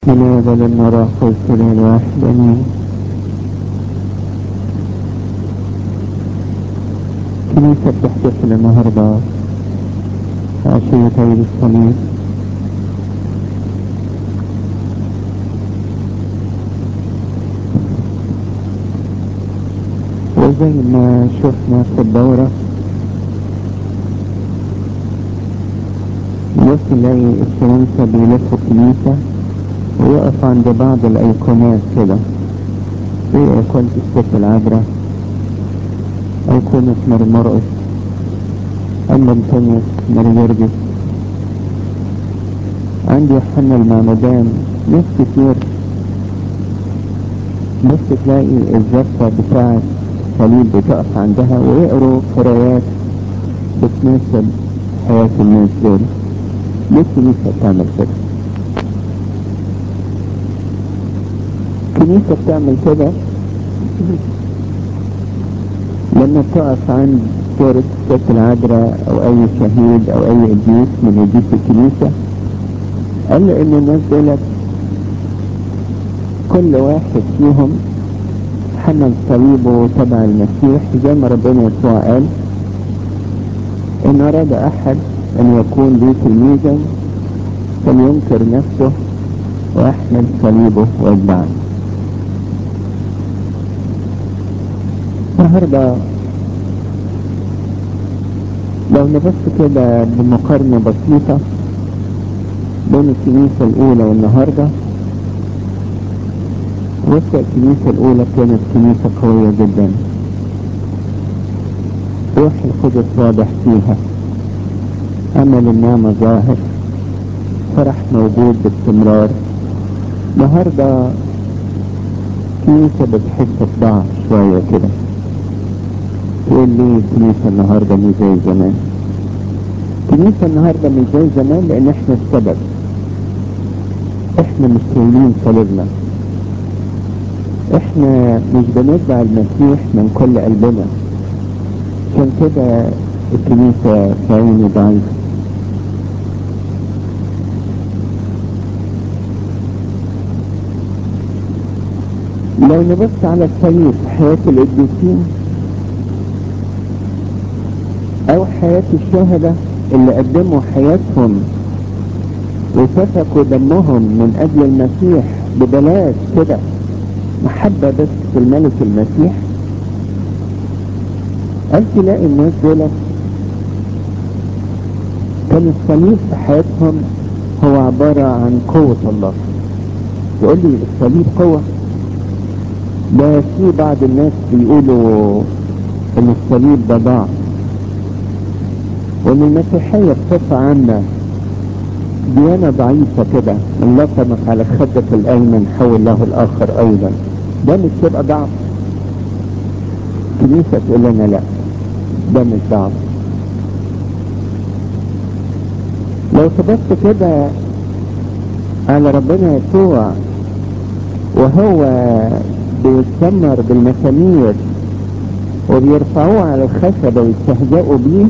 لماذا لم نرى قوسنا الواحد امين كنيسة بتحتفل النهاردة عشية عيد الصليب وزي ما شفنا في الدورة بص نلاقي الكنيسة بيلفوا الكنيسة ويقف عند بعض الأيقونات كده زي أيقونة الست العذراء أيقونة ماري مرقس أما أنطونيوس ماري جرجس عندي يوحنا المعمدان ناس كتير بس تلاقي الزفة بتاعة الصليب بتقف عندها ويقروا قرايات بتناسب حياة الناس دول ليه الكنيسة بتعمل كده؟ الكنيسة بتعمل كده لما تقف عند صورة الست العذراء أو أي شهيد أو أي قديس من قديس الكنيسة قال له إن الناس دولت كل واحد فيهم حمل صليبه تبع المسيح زي ما ربنا يسوع قال إن أراد أحد أن يكون لي تلميذا فلينكر نفسه ويحمل صليبه ويتبعني النهاردة لو نبص كده بمقارنة بسيطة بين الكنيسة الأولى والنهاردة وسط الكنيسة الأولى كانت كنيسة قوية جدا روح القدس واضح فيها أمل النعمة ظاهر فرح موجود باستمرار النهاردة كنيسة بتحس بضعف شوية كده تقول لي الكنيسة النهاردة مش زي زمان الكنيسة النهاردة مش زي زمان لأن احنا السبب احنا مش شايلين صليبنا احنا مش بنتبع المسيح من كل قلبنا عشان كده الكنيسة في عيني ضعيفة لو نبص على الصليب في حياة القديسين او حياة الشهداء اللي قدموا حياتهم وسفكوا دمهم من اجل المسيح ببلاش كده محبة بس في الملك المسيح قال تلاقي الناس دول كان الصليب في حياتهم هو عبارة عن قوة الله يقول لي الصليب قوة ده في بعض الناس بيقولوا ان الصليب ده ضعف وان المسيحية بصفة عامة ديانة ضعيفة كده من لطمك على خدك الايمن حول له الاخر ايضا ده مش تبقى ضعف كنيسة تقول لنا لا ده مش ضعف لو تبص كده على ربنا يسوع وهو بيتسمر بالمسامير وبيرفعوه على الخشبة ويستهزئوا بيه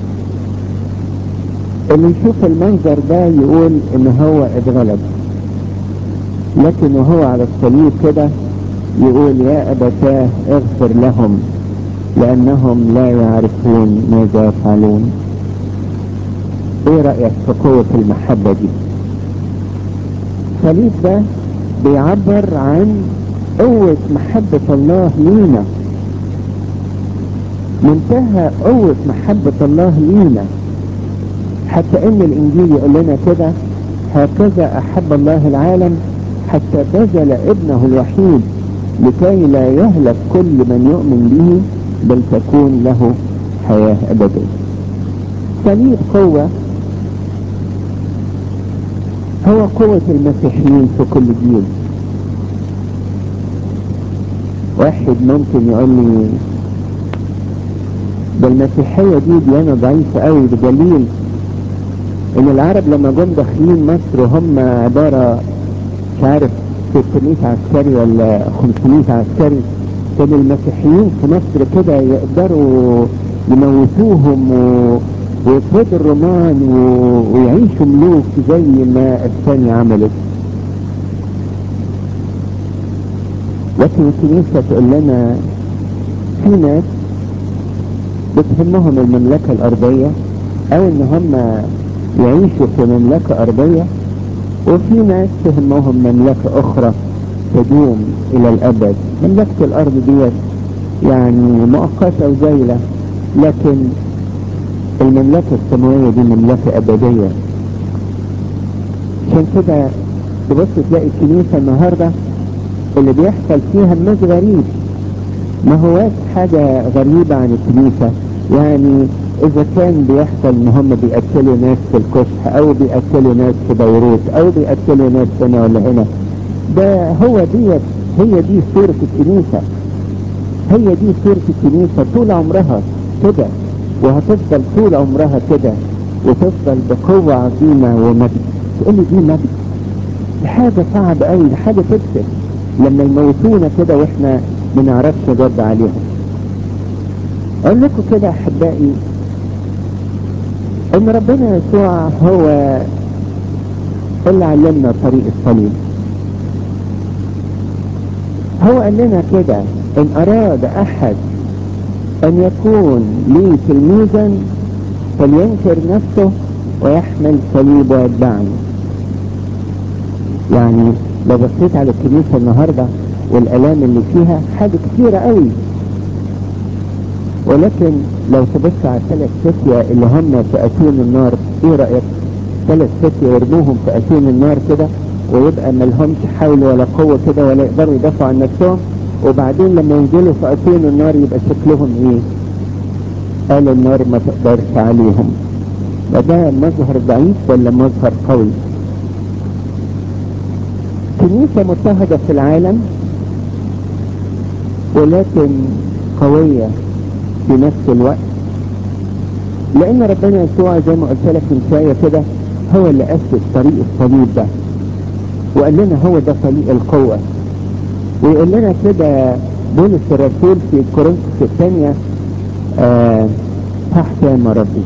اللي يشوف المنظر ده يقول ان هو اتغلب لكن وهو على الصليب كده يقول يا ابتاه اغفر لهم لانهم لا يعرفون ماذا يفعلون ايه رأيك في قوة المحبة دي الصليب ده بيعبر عن قوة محبة الله لينا منتهى قوة محبة الله لينا حتى ان الانجيل يقول لنا كده هكذا احب الله العالم حتى بذل ابنه الوحيد لكي لا يهلك كل من يؤمن به بل تكون له حياة ابدية صليب قوة هو قوة المسيحيين في كل جيل واحد ممكن يقول لي ده المسيحية دي ديانة ضعيفة قوي بدليل ان العرب لما جم داخلين مصر وهم عبارة مش عارف 600 عسكري ولا 500 عسكري كان المسيحيين في مصر كده يقدروا يموتوهم و... ويطردوا الرومان و... ويعيشوا ملوك زي ما اسبانيا عملت لكن الكنيسة تقول لنا في ناس بتهمهم المملكة الأرضية أو إن هم يعيشوا في مملكة أرضية وفي ناس تهمهم مملكة أخرى تدوم إلى الأبد مملكة الأرض ديت يعني مؤقتة وزايلة لكن المملكة السماوية دي مملكة أبدية عشان كده تبص تلاقي الكنيسة النهاردة اللي بيحصل فيها مش غريب ما هواش حاجة غريبة عن الكنيسة يعني إذا كان بيحصل إن هم بيقتلوا ناس في الكشح أو بيقتلوا ناس في بيروت أو بيقتلوا ناس هنا ولا هنا ده هو ديت هي دي صورة الكنيسة هي دي صورة الكنيسة طول عمرها كده وهتفضل طول عمرها كده وتفضل بقوة عظيمة ومجد تقول لي دي مجد دي حاجة صعبة قوي دي حاجة تكسب لما يموتونا كده واحنا ما نعرفش نرد عليهم اقول لكم كده احبائي ان ربنا يسوع هو اللي علمنا طريق الصليب هو قال لنا كده ان اراد احد ان يكون لي تلميذا فلينكر نفسه ويحمل صليب ويتبعني يعني لو بصيت على الكنيسة النهاردة والالام اللي فيها حاجة كثيرة قوي ولكن لو تبص على الثلاث فتية اللي هم في اتون النار ايه رأيك ثلاث فتية يرموهم في اتون النار كده ويبقى ما لهمش حول ولا قوة كده ولا يقدروا يدافعوا عن نفسهم وبعدين لما ينزلوا في اتون النار يبقى شكلهم ايه قال النار ما تقدرش عليهم ده مظهر ضعيف ولا مظهر قوي كنيسة مضطهدة في العالم ولكن قوية في نفس الوقت لان ربنا يسوع زي ما قلت لك من شويه كده هو اللي اسس طريق الصليب ده وقال لنا هو ده طريق القوه ويقول لنا كده بولس الرسول في كورنثوس الثانيه آه تحت يا ربي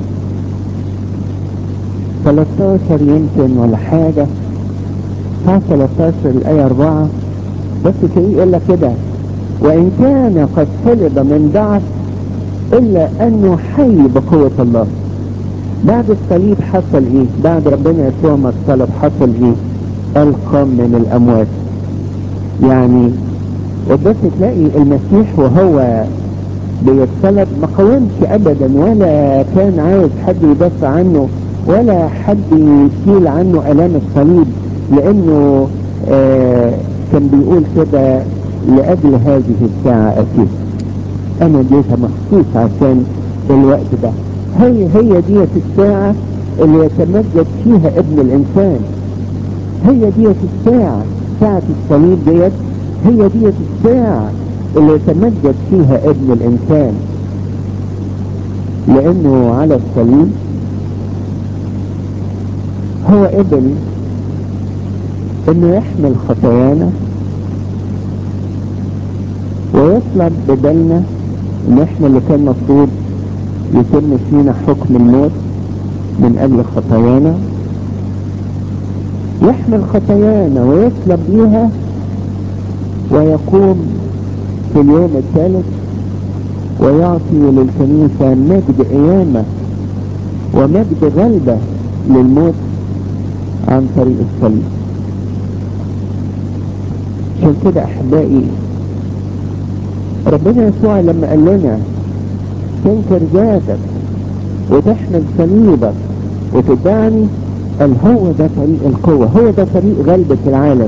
13 يمكن ولا حاجه صح 13 الايه 4 بس تلاقيه يقول لك كده وان كان قد صلب من ضعف الا انه حي بقوة الله بعد الصليب حصل ايه بعد ربنا يسوع ما الصلب حصل ايه القام من الاموات يعني وبس تلاقي المسيح وهو بيتصلب ما قاومش ابدا ولا كان عايز حد يدافع عنه ولا حد يشيل عنه الام الصليب لانه آه كان بيقول كده لاجل هذه الساعة اتيت انا جيتها مخصوص عشان الوقت ده هي هي ديت الساعة اللي يتمجد فيها ابن الانسان هي ديت الساعة ساعة الصليب ديت هي ديت الساعة اللي يتمجد فيها ابن الانسان لانه على الصليب هو ابن انه يحمل خطايانا ويطلب بدلنا ان احنا اللي كان مفروض يتم فينا حكم الموت من اجل خطايانا يحمل خطايانا ويطلب بيها ويقوم في اليوم الثالث ويعطي للكنيسة مجد قيامة ومجد غلبة للموت عن طريق الصليب عشان كده احبائي ربنا يسوع لما قال لنا تنكر ذاتك وتحمل صليبك وتدعني قال هو ده طريق القوة هو ده طريق غلبة العالم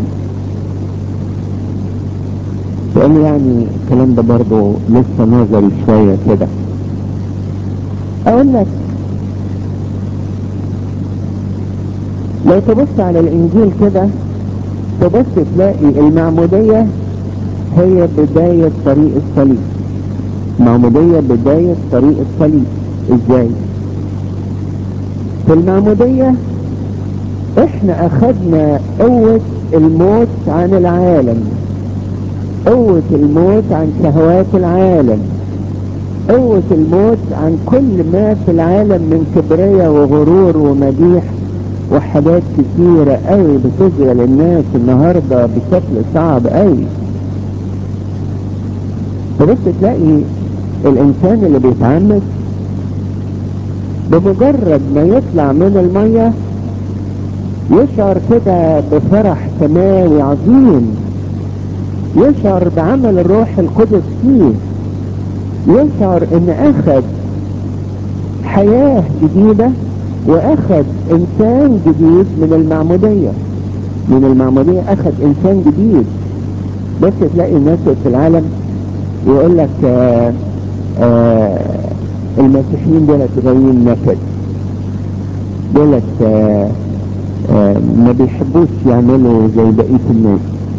تقول يعني الكلام ده برضه لسه نظري شوية كده اقول لك لو تبص على الانجيل كده تبص تلاقي المعمودية هي بداية طريق الصليب معمودية بداية طريق الصليب ازاي في المعمودية احنا اخدنا قوة الموت عن العالم قوة الموت عن شهوات العالم قوة الموت عن كل ما في العالم من كبرية وغرور ومديح وحاجات كتيرة قوي بتشغل الناس النهاردة بشكل صعب قوي فبس تلاقي الانسان اللي بيتعمد بمجرد ما يطلع من المية يشعر كده بفرح سماوي عظيم يشعر بعمل الروح القدس فيه يشعر ان اخذ حياة جديدة واخذ انسان جديد من المعمودية من المعمودية اخذ انسان جديد بس تلاقي الناس في العالم يقول لك آآ آآ المسيحيين دولت غاويين نكد دولت ما بيحبوش يعملوا زي بقية الناس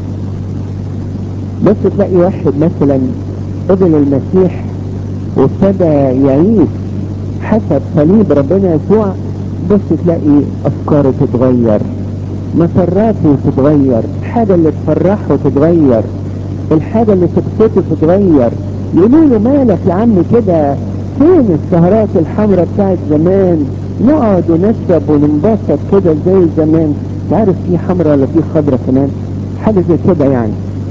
بس تلاقي واحد مثلا قبل المسيح وابتدى يعيش حسب صليب ربنا يسوع بس تلاقي افكاره تتغير مسراته تتغير الحاجة اللي تفرحه تتغير الحاجة اللي تبسطه تتغير يقولوا له مالك يا عم كده فين السهرات الحمراء بتاعت زمان نقعد ونشرب وننبسط كده زي زمان تعرف في حمراء ولا في خضرة كمان حاجة زي كده يعني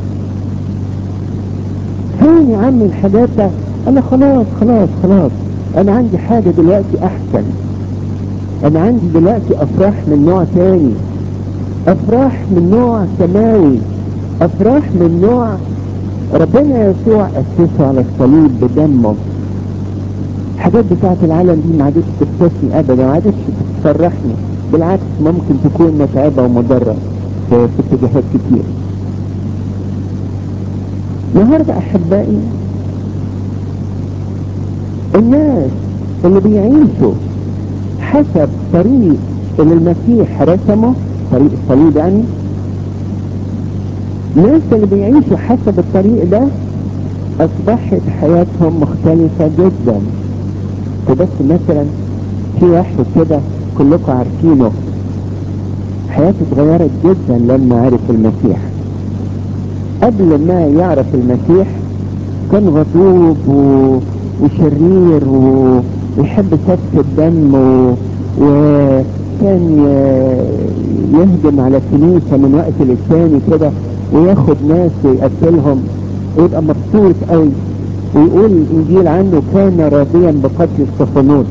فين يا عم الحاجات ده انا خلاص خلاص خلاص انا عندي حاجة دلوقتي احسن انا عندي دلوقتي افراح من نوع تاني افراح من نوع سماوي افراح من نوع ربنا يسوع اسسه على الصليب بدمه الحاجات بتاعت العالم دي ما عادتش تبسطني ابدا ما عادتش تفرحني بالعكس ممكن تكون متعبه ومضره في, في اتجاهات كتير النهارده احبائي الناس اللي بيعيشوا حسب طريق اللي المسيح رسمه طريق الصليب يعني الناس اللي بيعيشوا حسب الطريق ده اصبحت حياتهم مختلفة جدا وبس مثلا في واحد كده كلكم عارفينه حياته اتغيرت جدا لما عرف المسيح قبل ما يعرف المسيح كان غضوب و... وشرير و... ويحب سفك الدم و... وكان يهجم على الكنيسة من وقت للتاني كده وياخد ناس ويقتلهم ويبقى مبسوط قوي ويقول الانجيل عنه كان راضيا بقتل الصفنون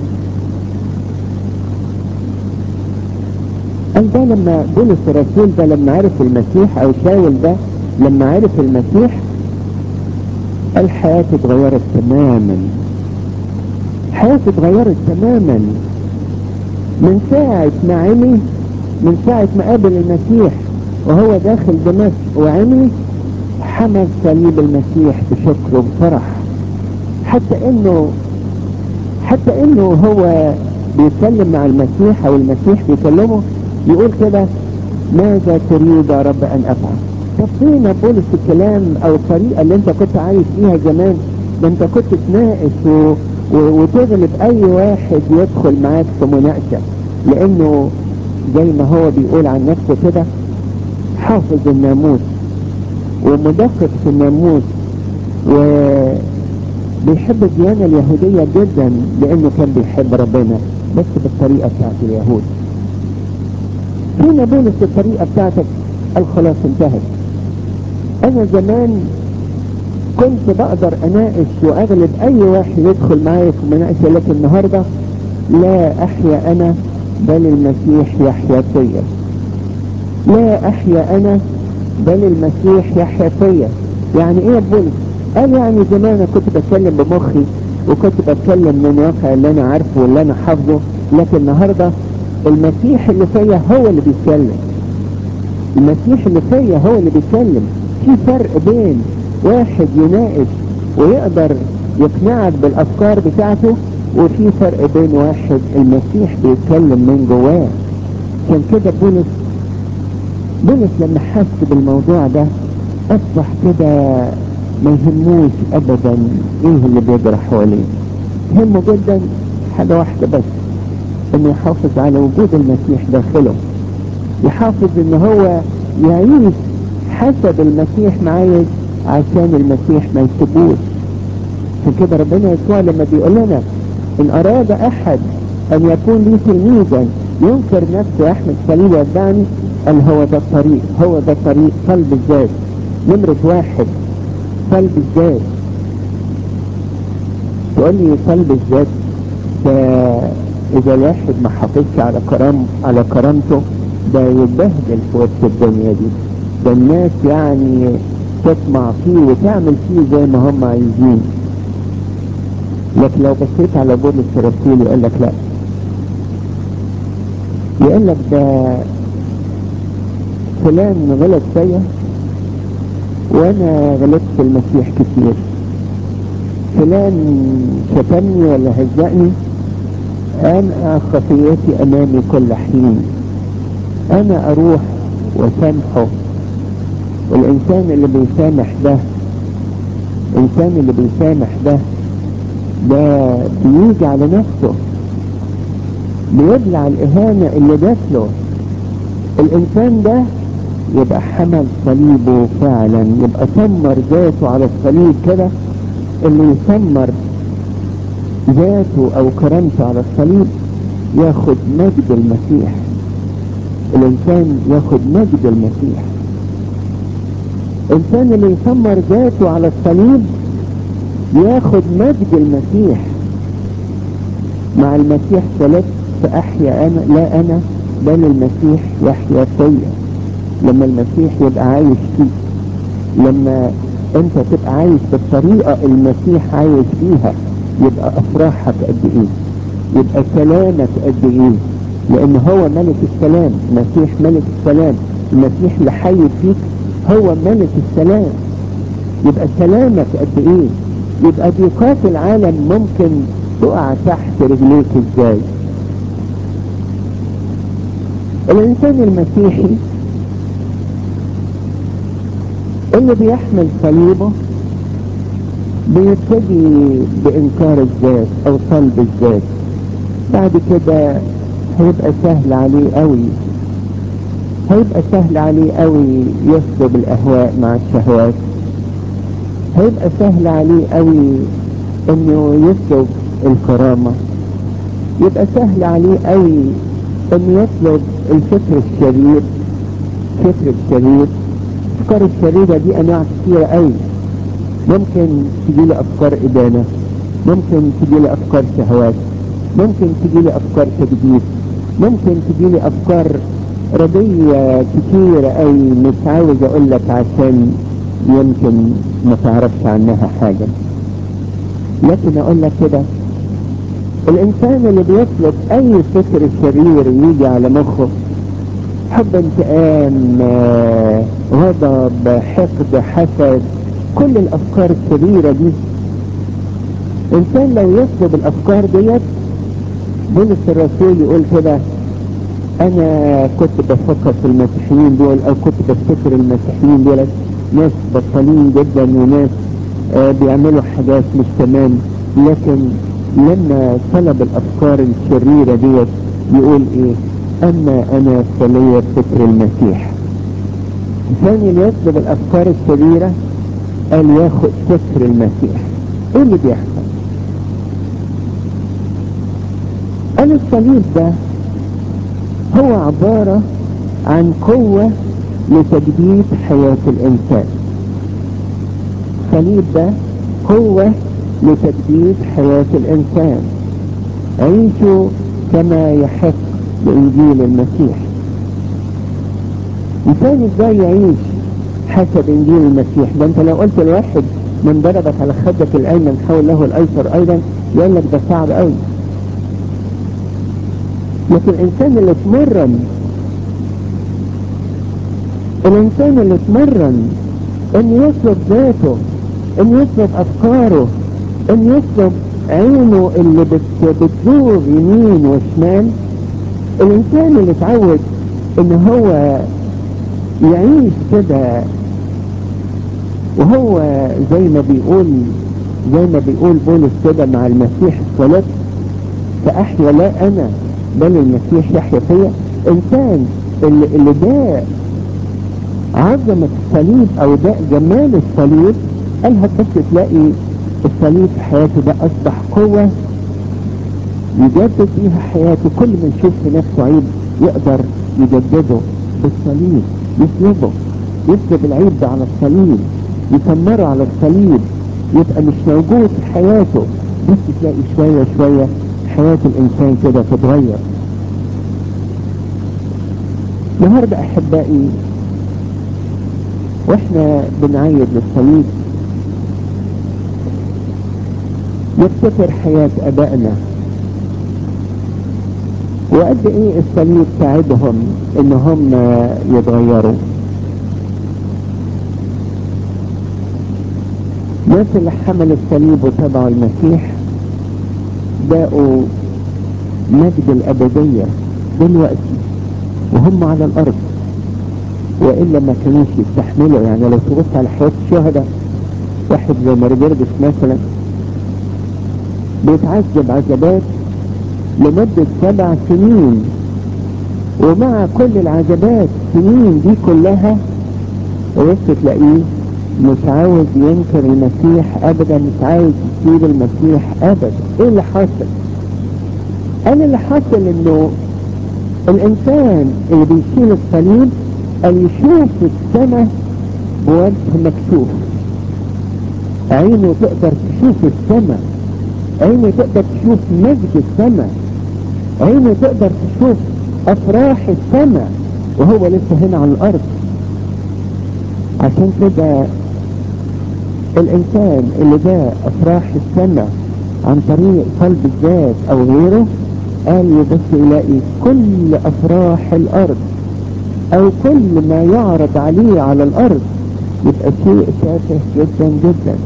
قال ده لما بولس الرسول ده لما عرف المسيح او شاول ده لما عرف المسيح الحياة اتغيرت تماما الحياة اتغيرت تماما من ساعة ما عمي من ساعة ما قابل المسيح وهو داخل دمشق وعمي حمل صليب المسيح بشكر وبفرح حتى انه حتى انه هو بيتكلم مع المسيح او المسيح بيكلمه يقول كده ماذا تريد يا رب ان افعل طب فين يا بولس الكلام او الطريقه اللي انت كنت عايش فيها زمان ده انت كنت تناقش و... و... وتغلب اي واحد يدخل معاك في مناقشه لانه زي ما هو بيقول عن نفسه كده حافظ الناموس ومدقق في الناموس وبيحب الديانة اليهودية جدا لانه كان بيحب ربنا بس بالطريقة بتاعت اليهود فين بولس الطريقة بتاعتك قال خلاص انتهت انا زمان كنت بقدر اناقش واغلب اي واحد يدخل معايا في مناقشة لكن النهاردة لا احيا انا بل المسيح يحيا فيا لا احيا انا بل المسيح يحيا فيا يعني ايه بولس قال يعني زمان انا كنت بتكلم بمخي وكنت بتكلم من واقع اللي انا عارفه واللي انا حافظه لكن النهارده المسيح اللي فيا هو اللي بيتكلم المسيح اللي فيا هو اللي بيتكلم في فرق بين واحد يناقش ويقدر يقنعك بالافكار بتاعته وفي فرق بين واحد المسيح بيتكلم من جواه كان كده بولس بولس لما حس بالموضوع ده اصبح كده ما يهموش ابدا ايه اللي بيجرى حواليه يهمه جدا حاجة واحدة بس انه يحافظ على وجود المسيح داخله يحافظ ان هو يعيش حسب المسيح معايا عشان المسيح ما يسيبوش عشان كده ربنا يسوع لما بيقول لنا ان اراد احد ان يكون لي تلميذا ينكر نفسه يحمل صليب ويتبعني قال هو ده الطريق هو ده الطريق قلب الذات نمرة واحد قلب الذات تقول لي صلب الذات فاذا الواحد ما حافظش على كرام على كرامته ده يتبهدل في وسط الدنيا دي ده الناس يعني تطمع فيه وتعمل فيه زي ما هم عايزين لكن لو بصيت على بولس الرسول يقول لك لا يقول لك ده فلان غلط فيا وانا غلطت في المسيح كتير فلان شتمني ولا هزقني انا خطيئتي امامي كل حين انا اروح وسامحه الانسان اللي بيسامح ده الانسان اللي بيسامح ده ده بيجي على نفسه بيبلع الاهانة اللي جات له الانسان ده يبقى حمل صليبه فعلا يبقى سمر ذاته على الصليب كده اللي يسمر ذاته او كرامته على الصليب ياخد مجد المسيح الانسان ياخد مجد المسيح الانسان اللي يسمر ذاته على الصليب ياخد مجد المسيح مع المسيح ثلاث فاحيا انا لا انا بل المسيح يحيا فيا لما المسيح يبقى عايش فيك لما انت تبقى عايش بالطريقة المسيح عايش فيها يبقى افراحك قد ايه يبقى سلامك قد ايه لان هو ملك السلام المسيح ملك السلام المسيح اللي حي فيك هو ملك السلام يبقى سلامك قد ايه يبقى ضيقات العالم ممكن تقع تحت رجليك ازاي الانسان المسيحي اللي بيحمل صليبه بيبتدي بانكار الذات او صلب الذات بعد كده هيبقى سهل عليه قوي هيبقى سهل عليه قوي يصلب الاهواء مع الشهوات هيبقى سهل عليه قوي انه يطلب الكرامة يبقى سهل عليه قوي انه يطلب الفكر الشرير فكر الشرير الافكار الشريرة دي انواع كثيرة قوي ممكن تجي لي افكار ادانة ممكن تجي لي افكار شهوات ممكن تجي لي افكار تجديد ممكن تجي لي افكار رضية كتيرة قوي مش عاوز اقول لك عشان يمكن ما تعرفش عنها حاجة لكن اقول لك كده الانسان اللي بيطلب اي فكر شرير يجي على مخه حب انتقام غضب حقد حسد كل الافكار الشريرة دي انسان لو يطلب الافكار ديت بولس الرسول يقول كده انا كنت بفكر في المسيحيين دول او كنت بفتكر المسيحيين دول ناس بطالين جدا وناس آه بيعملوا حاجات مش تمام لكن لما طلب الافكار الشريرة ديت يقول ايه اما انا فلي فكر المسيح الثاني اللي يطلب الافكار الشريرة قال ياخد فكر المسيح ايه اللي بيحصل قال الصليب ده هو عبارة عن قوة لتجديد حياة الإنسان الصليب ده قوة لتجديد حياة الإنسان عيشوا كما يحق بإنجيل المسيح الإنسان ازاي يعيش حسب إنجيل المسيح ده أنت لو قلت لواحد من ضربك على خدك الأيمن حول له الأيسر أيضا يقول لك ده صعب قوي لكن الانسان اللي اتمرن الانسان اللي اتمرن ان يطلب ذاته ان يطلب افكاره ان يطلب عينه اللي بت بتزور يمين وشمال الانسان اللي اتعود ان هو يعيش كده وهو زي ما بيقول زي ما بيقول بولس كده مع المسيح الصلاة فاحيا لا انا بل المسيح يحيا فيا انسان اللي, اللي ده عظمة الصليب او ده جمال الصليب قال هتبص تلاقي الصليب في حياته ده اصبح قوة يجدد بيها حياته كل ما يشوف في نفسه عيب يقدر يجدده بالصليب يسلبه يسلب العيب ده على الصليب يسمره على الصليب يبقى مش موجود في حياته بس تلاقي شوية شوية حياة الإنسان كده تتغير النهاردة أحبائي وإحنا بنعيد للصليب نفتكر حياة أبائنا وقد إيه الصليب ساعدهم إن هم يتغيروا الناس اللي حملوا الصليب وتبعوا المسيح باقوا مجد الأبدية دلوقتي وهم على الأرض وإلا ما كانوش يستحملوا يعني لو تبص على حياة الشهداء واحد زي مرجردس مثلا بيتعذب عذابات لمدة سبع سنين ومع كل العذابات سنين دي كلها بس تلاقيه مش عاوز ينكر المسيح ابدا مش عاوز يسيب المسيح ابدا ايه اللي حصل قال اللي حصل انه الانسان اللي بيشيل الصليب قال يشوف السماء بوجه مكشوف عينه تقدر تشوف السماء عينه تقدر تشوف مجد السماء عينه تقدر تشوف افراح السماء وهو لسه هنا على الارض عشان كده الانسان اللي ده افراح السماء عن طريق قلب الذات او غيره قال بس يلاقي كل افراح الارض او كل ما يعرض عليه على الارض يبقى شيء تافه جدا جدا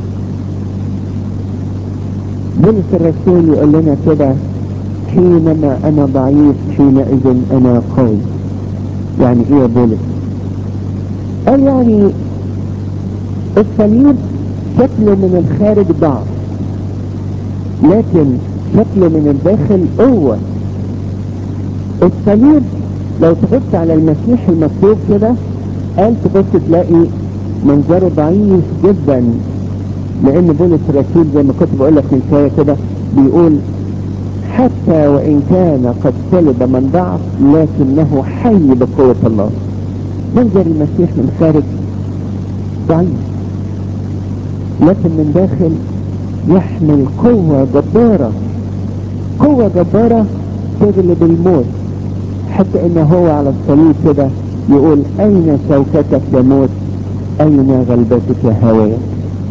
بولس الرسول يقول لنا كده حينما انا ضعيف حينئذ انا قوي يعني ايه يا بولس قال يعني الصليب شكله من الخارج ضعف لكن شكله من الداخل قوة الصليب لو تبص على المسيح المكتوب كده قال تبص تلاقي منظره ضعيف جدا لان بولس الرسول زي ما كنت بقول لك من شويه كده بيقول حتى وان كان قد سلب من ضعف لكنه حي بقوة الله منظر المسيح من خارج ضعيف لكن من داخل يحمل قوة جبارة قوة جبارة تغلب الموت حتى انه هو على الصليب كده يقول اين شوكتك يا موت اين غلبتك يا هوايا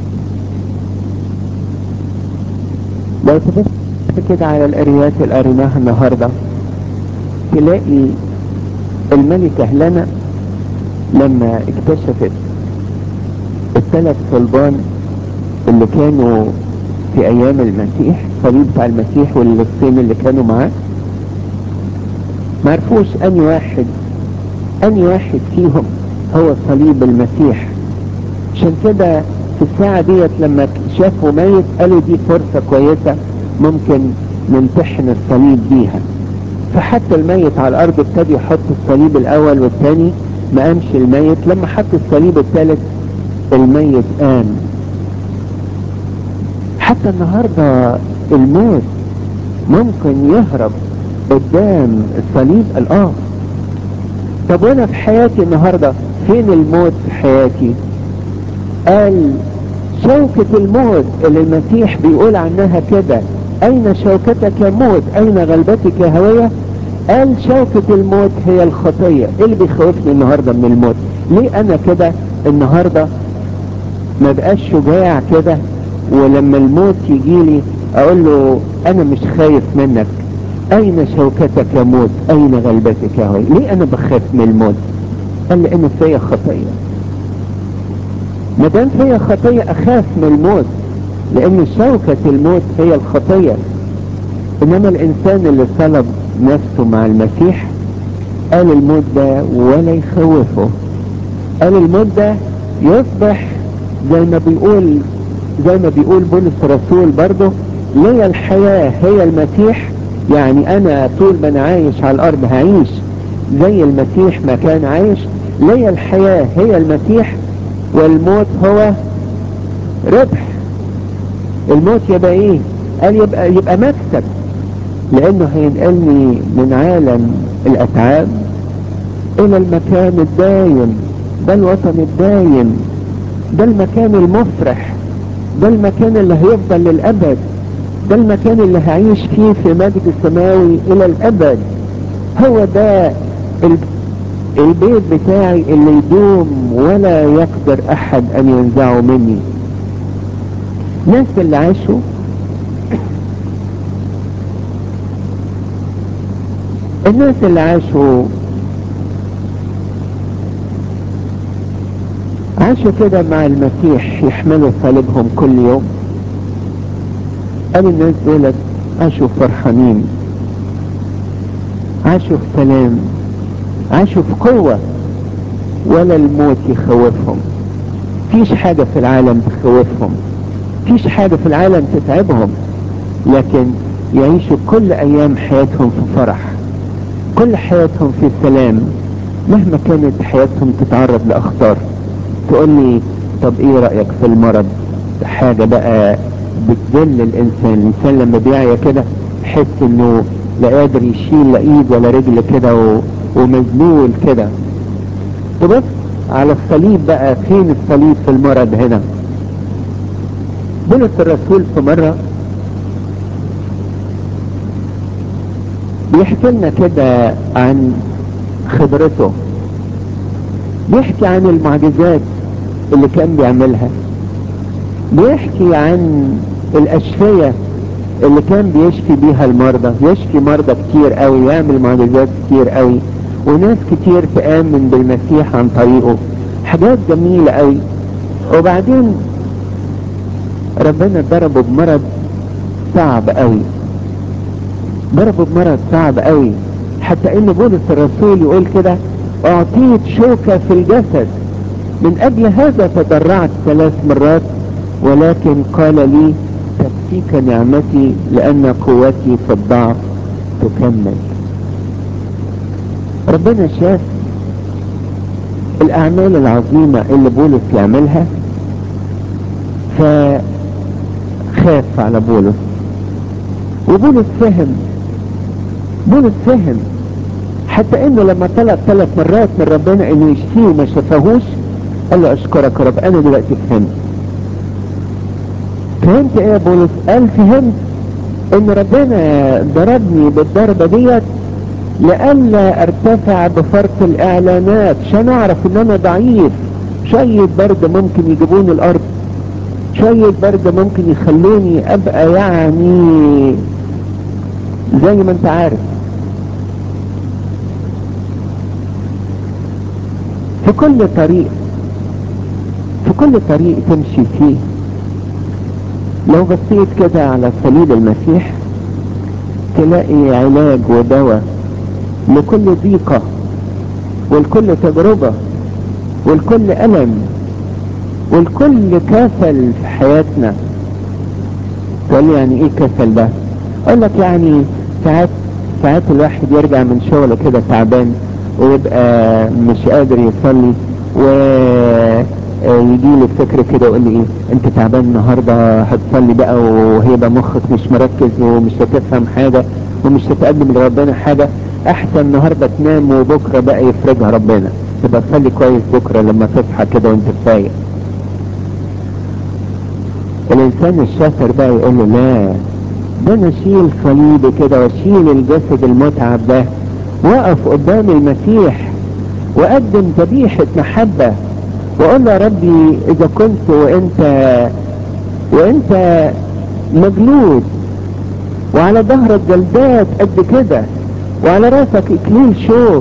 لو تبص كده على القريات اللي قريناها النهاردة تلاقي الملكة هلنا لما اكتشفت الثلاث صلبان اللي كانوا في ايام المسيح الصليب بتاع المسيح واللصين اللي كانوا معاه معرفوش اني واحد اني واحد فيهم هو صليب المسيح عشان كده في الساعة ديت لما شافوا ميت قالوا دي فرصة كويسة ممكن نمتحن الصليب بيها فحتى الميت على الارض ابتدى يحط الصليب الاول والثاني ما قامش الميت لما حط الصليب الثالث الميت قام حتى النهاردة الموت ممكن يهرب قدام الصليب الاه طب وانا في حياتي النهاردة فين الموت في حياتي قال شوكة الموت اللي المسيح بيقول عنها كده اين شوكتك يا موت اين غلبتك يا هوية قال شوكة الموت هي الخطية ايه اللي بيخوفني النهاردة من الموت ليه انا كده النهاردة ما بقاش شجاع كده ولما الموت يجي لي اقول له انا مش خايف منك اين شوكتك يا موت اين غلبتك يا هوي ليه انا بخاف من الموت قال لان فيا خطية ما دام فيا خطية اخاف من الموت لان شوكة الموت هي الخطية انما الانسان اللي طلب نفسه مع المسيح قال الموت ده ولا يخوفه قال الموت ده يصبح زي ما بيقول زي ما بيقول بولس الرسول برضه ليا الحياة هي المسيح يعني انا طول ما انا عايش على الارض هعيش زي المسيح ما كان عايش ليا الحياة هي المسيح والموت هو ربح الموت يبقى ايه قال يبقى يبقى مكسب لانه هينقلني من عالم الاتعاب الى المكان الدايم ده الوطن الدايم ده المكان المفرح ده المكان اللي هيفضل للابد ده المكان اللي هعيش فيه في مجد سماوي الى الابد هو ده البيت بتاعي اللي يدوم ولا يقدر احد ان ينزعه مني الناس اللي عاشوا الناس اللي عاشوا عاشوا كده مع المسيح يحملوا صليبهم كل يوم قالوا الناس دولت عاشوا فرحانين عاشوا في سلام عاشوا في قوة ولا الموت يخوفهم فيش حاجة في العالم تخوفهم فيش حاجة في العالم تتعبهم لكن يعيشوا كل ايام حياتهم في فرح كل حياتهم في سلام مهما كانت حياتهم تتعرض لاخطار تقول لي طب ايه رأيك في المرض حاجة بقى بتذل الانسان الانسان لما بيعيا كده يحس انه لا قادر يشيل لا ايد ولا رجل كده و... ومذلول كده تبص على الصليب بقى فين الصليب في المرض هنا بولس الرسول في مرة بيحكي لنا كده عن خبرته بيحكي عن المعجزات اللي كان بيعملها بيحكي عن الاشفية اللي كان بيشفي بيها المرضى يشفي مرضى كتير قوي يعمل معجزات كتير قوي وناس كتير تآمن بالمسيح عن طريقه حاجات جميلة قوي وبعدين ربنا ضربه بمرض صعب قوي ضربه بمرض صعب قوي حتى ان بولس الرسول يقول كده اعطيت شوكة في الجسد من اجل هذا تضرعت ثلاث مرات ولكن قال لي تكفيك نعمتي لان قوتي في الضعف تكمل ربنا شاف الاعمال العظيمة اللي بولس يعملها فخاف على بولس وبولس فهم بولس فهم حتى انه لما طلب ثلاث مرات من ربنا انه يشفيه وما شفاهوش قال له اشكرك يا رب انا دلوقتي فهمت فهمت ايه يا بولس قال فهمت ان ربنا ضربني بالضربة ديت لئلا ارتفع بفرط الاعلانات عشان اعرف ان انا ضعيف شوية برد ممكن يجيبوني الارض شوية برد ممكن يخلوني ابقى يعني زي ما انت عارف في كل طريق في كل طريق تمشي فيه لو بصيت كده على صليب المسيح تلاقي علاج ودواء لكل ضيقة ولكل تجربة ولكل ألم ولكل كسل في حياتنا تقول يعني ايه كسل ده اقول لك يعني ساعات ساعات الواحد يرجع من شغله كده تعبان ويبقى مش قادر يصلي ويجي لي فكر كده يقول لي ايه انت تعبان النهارده هتصلي بقى وهيبقى مخك مش مركز ومش هتفهم حاجه ومش هتقدم لربنا حاجه احسن النهارده تنام وبكره بقى يفرجها ربنا تبقى تصلي كويس بكره لما تصحى كده وانت فايق الانسان الشاطر بقى يقول له لا ده انا اشيل صليبي كده واشيل الجسد المتعب ده واقف قدام المسيح واقدم ذبيحة محبة واقول له يا ربي اذا كنت وانت وانت مجلود وعلى ظهرك جلدات قد كده وعلى راسك اكليل شوك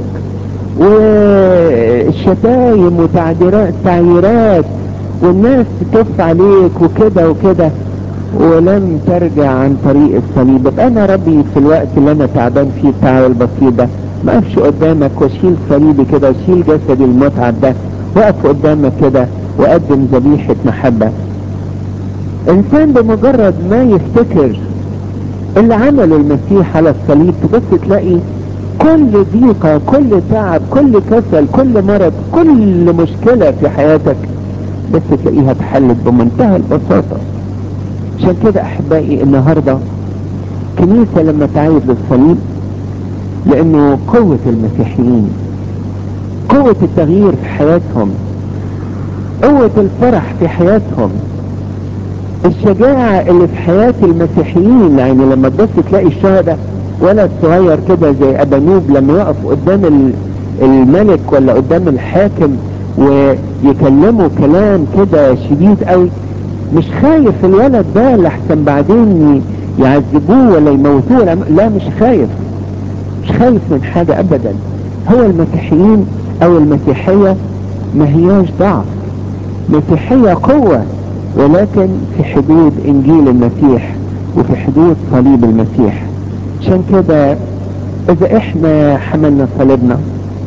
والشتايم وتعديرات تعييرات والناس تتف عليك وكده وكده ولم ترجع عن طريق الصليب يبقى انا ربي في الوقت اللي انا تعبان فيه التعب البسيط ده ما اقفش قدامك واشيل صليبي كده واشيل جسدي المتعب ده واقف قدامك كده واقدم ذبيحة محبة انسان بمجرد ما يفتكر اللي عمله المسيح على الصليب تبص تلاقي كل ضيقة كل تعب كل كسل كل مرض كل مشكلة في حياتك بس تلاقيها اتحلت بمنتهى البساطة عشان كده احبائي النهاردة كنيسة لما تعيد للصليب لانه قوة المسيحيين قوة التغيير في حياتهم قوة الفرح في حياتهم الشجاعة اللي في حياة المسيحيين يعني لما تبص تلاقي الشهداء ولد صغير كده زي ابانوب لما يقف قدام الملك ولا قدام الحاكم ويكلمه كلام كده شديد قوي مش خايف الولد ده لحسن بعدين يعذبوه ولا يموتوه لا مش خايف مش خايف من حاجة ابدا هو المسيحيين او المسيحية ما هياش ضعف مسيحية قوة ولكن في حدود انجيل المسيح وفي حدود صليب المسيح عشان كده اذا احنا حملنا صليبنا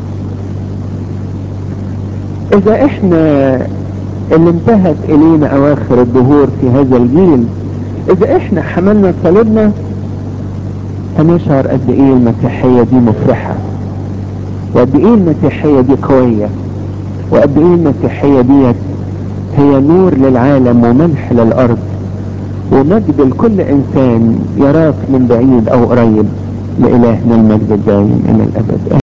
اذا احنا اللي انتهت الينا اواخر الدهور في هذا الجيل اذا احنا حملنا صليبنا هنشعر قد ايه المسيحية دي مفرحة وقد ايه المسيحية دي قوية وقد ايه المسيحية ديت هي نور للعالم ومنح للارض ومجد لكل انسان يراك من بعيد او قريب لالهنا المجد الدائم الى الابد